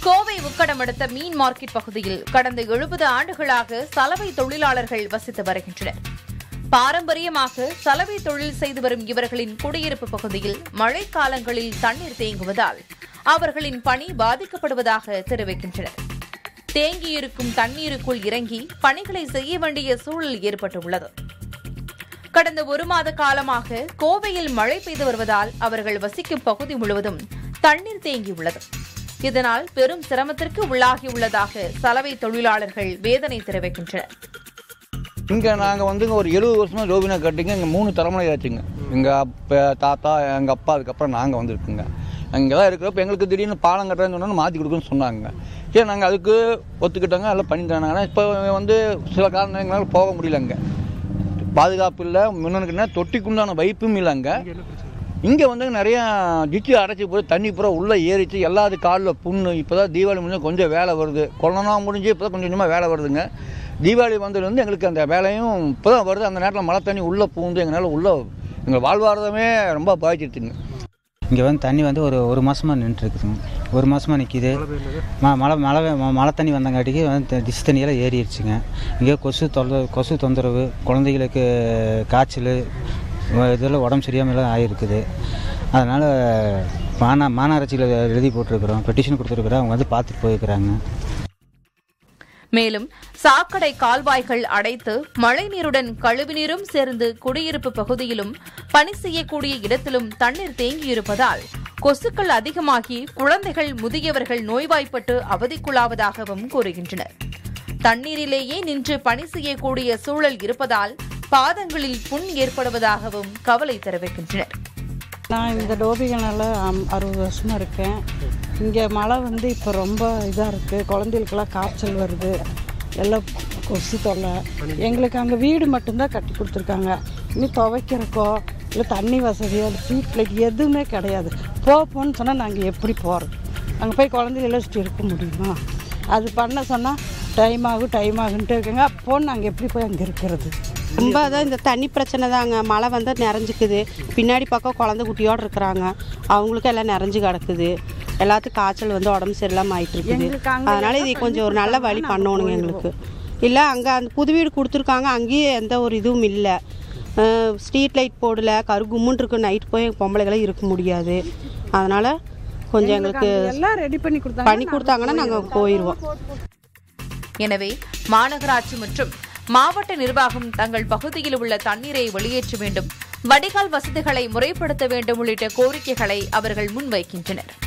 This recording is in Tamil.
கோவை உக்கடம் அடுத்த மீன் மார்க்கெட் பகுதியில் கடந்த எழுபது ஆண்டுகளாக சலவை தொழிலாளர்கள் வசித்து வருகின்றனர் பாரம்பரியமாக சலவை தொழில் செய்து வரும் இவர்களின் குடியிருப்பு பகுதியில் மழைக்காலங்களில் தண்ணீர் தேங்குவதால் அவர்களின் பணி பாதிக்கப்படுவதாக தெரிவிக்கின்றனர் தேங்கியிருக்கும் தண்ணீருக்குள் இறங்கி பணிகளை செய்ய வேண்டிய சூழல் ஏற்பட்டுள்ளது கடந்த ஒரு மாத காலமாக கோவையில் மழை பெய்து வருவதால் அவர்கள் வசிக்கும் பகுதி முழுவதும் தண்ணீர் தேங்கியுள்ளது இதனால் பெரும் சிரமத்திற்கு உள்ளாகியுள்ளதாக சலவை தொழிலாளர்கள் வேதனை தெரிவிக்கின்றனர் இங்கே நாங்கள் வந்துங்க ஒரு எழுபது வருஷமாக ரோபினா கட்டிங்க இங்கே மூணு தலைமுறை ஆச்சுங்க எங்கள் அப்பா தாத்தா எங்கள் அப்பா அதுக்கப்புறம் நாங்கள் வந்திருக்குங்க அங்கே தான் இருக்கிறப்ப எங்களுக்கு திடீர்னு பாலம் கட்டுறேன்னு சொன்னோன்னு மாற்றி கொடுக்குன்னு சொன்னாங்க சரி நாங்கள் அதுக்கு ஒத்துக்கிட்டோங்க எல்லாம் பண்ணி தராங்க ஆனால் இப்போ வந்து சில காரணங்களால போக முடியல அங்கே பாதுகாப்பு இல்லை முன்னணுக்குன்னா தொட்டிக்குண்டான வைப்பும் இல்லை அங்கே இங்கே வந்து நிறைய டிச்சு அடைச்சி போய் தண்ணி பூரா உள்ளே ஏறிச்சு எல்லாத்து காலில் புண்ணு இப்போ தான் தீபாவளி முடிஞ்சு கொஞ்சம் வேலை வருது கொரோனா முடிஞ்சு இப்போ தான் கொஞ்சம் கொஞ்சமாக வேலை வருதுங்க தீபாவளி வந்ததுலேருந்து எங்களுக்கு அந்த வேலையும் இப்போ தான் வருது அந்த நேரத்தில் மழை தண்ணி உள்ளே பூந்து எங்களால் உள்ளே எங்கள் வாழ்வாதாரமே ரொம்ப பாதிச்சிருச்சுங்க இங்கே வந்து தண்ணி வந்து ஒரு ஒரு மாதமாக நின்றுருக்குதுங்க ஒரு மாதமாக நிற்கிது ம மழை மழை ம- மழை தண்ணி வந்தங்காட்டிக்கு வந்து த- டிஷ் தண்ணியெல்லாம் ஏறிடுச்சுங்க இங்கே கொசு தொல்லை கொசு தொந்தரவு குழந்தைகளுக்கு காய்ச்சல் வ- இதெல்லாம் உடம்பு சரியாமல் எல்லாம் ஆகிருக்குது அதனால் மாநா மாநகராட்சியில் எழுதி போட்டிருக்கிறோம் பெட்டிஷன் கொடுத்துருக்குறோம் அவங்க வந்து பார்த்துட்டு போயிருக்கிறாங்க மேலும் சாக்கடை கால்வாய்கள் அடைத்து மழைநீருடன் கழிவுநீரும் சேர்ந்து குடியிருப்பு பகுதியிலும் பணி செய்யக்கூடிய இடத்திலும் தண்ணீர் தேங்கியிருப்பதால் கொசுக்கள் அதிகமாகி குழந்தைகள் முதியவர்கள் நோய்வாய்ப்பட்டு அவதிக்குள்ளாவதாகவும் கூறுகின்றனர் தண்ணீரிலேயே நின்று பணி செய்யக்கூடிய சூழல் இருப்பதால் பாதங்களில் புண் ஏற்படுவதாகவும் கவலை தெரிவிக்கின்றனர் நான் இந்த டோபிகனால் அறுபது வருஷமாக இருக்கேன் இங்கே மழை வந்து இப்போ ரொம்ப இதாக இருக்குது குழந்தைகளுக்கெல்லாம் காய்ச்சல் வருது எல்லாம் கொசு தொல்லை எங்களுக்கு அங்கே வீடு மட்டும்தான் கட்டி கொடுத்துருக்காங்க இன்னும் துவைக்கிறக்கோ இல்லை தண்ணி வசதியோ இல்லை ஸ்ட்ரீட் லைட் எதுவுமே கிடையாது போ போன்னு சொன்னால் நாங்கள் எப்படி போகிறது அங்கே போய் குழந்தைகள வச்சுட்டு இருக்க முடியுமா அது பண்ண சொன்னால் டைம் ஆகும் டைம் ஆகுன்ட்டு இருக்குங்க அப்போன்னு நாங்கள் எப்படி போய் அங்கே இருக்கிறது ரொம்ப தான் இந்த தண்ணி பிரச்சனை தாங்க மழை வந்தால் நிறைஞ்சிக்குது பின்னாடி பக்கம் குழந்தை குட்டியோடு இருக்கிறாங்க அவங்களுக்கும் எல்லாம் நிறைஞ்சு கிடக்குது எல்லாத்துக்கும் காய்ச்சல் வந்து உடம்பு சரியில்லாமல் ஆயிட்டு இருக்குது எங்களுக்கு அங்க அதனால இது கொஞ்சம் ஒரு நல்ல வழி பண்ணணுங்க எங்களுக்கு இல்லை அங்கே அந்த புது வீடு கொடுத்துருக்காங்க அங்கேயும் எந்த ஒரு இதுவும் இல்லை ஸ்ட்ரீட் லைட் போடல கரு கும்முன்னு இருக்கு நைட் போய் பொம்பளைகளும் இருக்க முடியாது அதனால் கொஞ்சம் எங்களுக்கு எல்லாம் ரெடி பண்ணி கொடுத்தாங்க பண்ணி கொடுத்தாங்கன்னா நாங்கள் போயிடுவோம் எனவே மாநகராட்சி மற்றும் மாவட்ட நிர்வாகம் தங்கள் பகுதியில் உள்ள தண்ணீரை வெளியேற்ற வேண்டும் வடிகால் வசதிகளை முறைப்படுத்த வேண்டும் உள்ளிட்ட கோரிக்கைகளை அவர்கள் முன்வைக்கின்றனர்